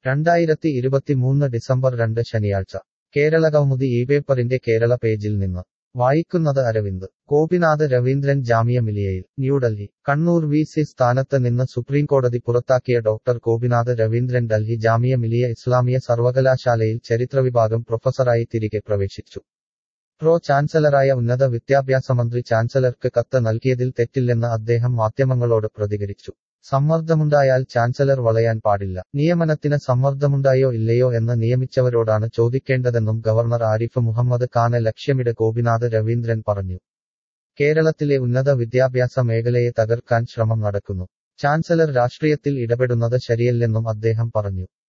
രണ്ടായിരത്തി ഇരുപത്തിമൂന്ന് ഡിസംബർ രണ്ട് ശനിയാഴ്ച കേരളകൗമുദി ഈ പേപ്പറിന്റെ കേരള പേജിൽ നിന്ന് വായിക്കുന്നത് അരവിന്ദ് ഗോപിനാഥ് രവീന്ദ്രൻ ജാമിയ മിലിയയിൽ ന്യൂഡൽഹി കണ്ണൂർ വി സി സ്ഥാനത്ത് നിന്ന് സുപ്രീംകോടതി പുറത്താക്കിയ ഡോക്ടർ ഗോപിനാഥ് രവീന്ദ്രൻ ഡൽഹി ജാമിയ മിലിയ ഇസ്ലാമിയ സർവകലാശാലയിൽ ചരിത്രവിഭാഗം പ്രൊഫസറായി തിരികെ പ്രവേശിച്ചു പ്രോ ചാൻസലറായ ഉന്നത വിദ്യാഭ്യാസ മന്ത്രി ചാൻസലർക്ക് കത്ത് നൽകിയതിൽ തെറ്റില്ലെന്ന് അദ്ദേഹം മാധ്യമങ്ങളോട് പ്രതികരിച്ചു സമ്മർദ്ദമുണ്ടായാൽ ചാൻസലർ വളയാൻ പാടില്ല നിയമനത്തിന് സമ്മർദ്ദമുണ്ടായോ ഇല്ലയോ എന്ന് നിയമിച്ചവരോടാണ് ചോദിക്കേണ്ടതെന്നും ഗവർണർ ആരിഫ് മുഹമ്മദ് ഖാനെ ലക്ഷ്യമിട് ഗോപിനാഥ് രവീന്ദ്രൻ പറഞ്ഞു കേരളത്തിലെ ഉന്നത വിദ്യാഭ്യാസ മേഖലയെ തകർക്കാൻ ശ്രമം നടക്കുന്നു ചാൻസലർ രാഷ്ട്രീയത്തിൽ ഇടപെടുന്നത് ശരിയല്ലെന്നും അദ്ദേഹം പറഞ്ഞു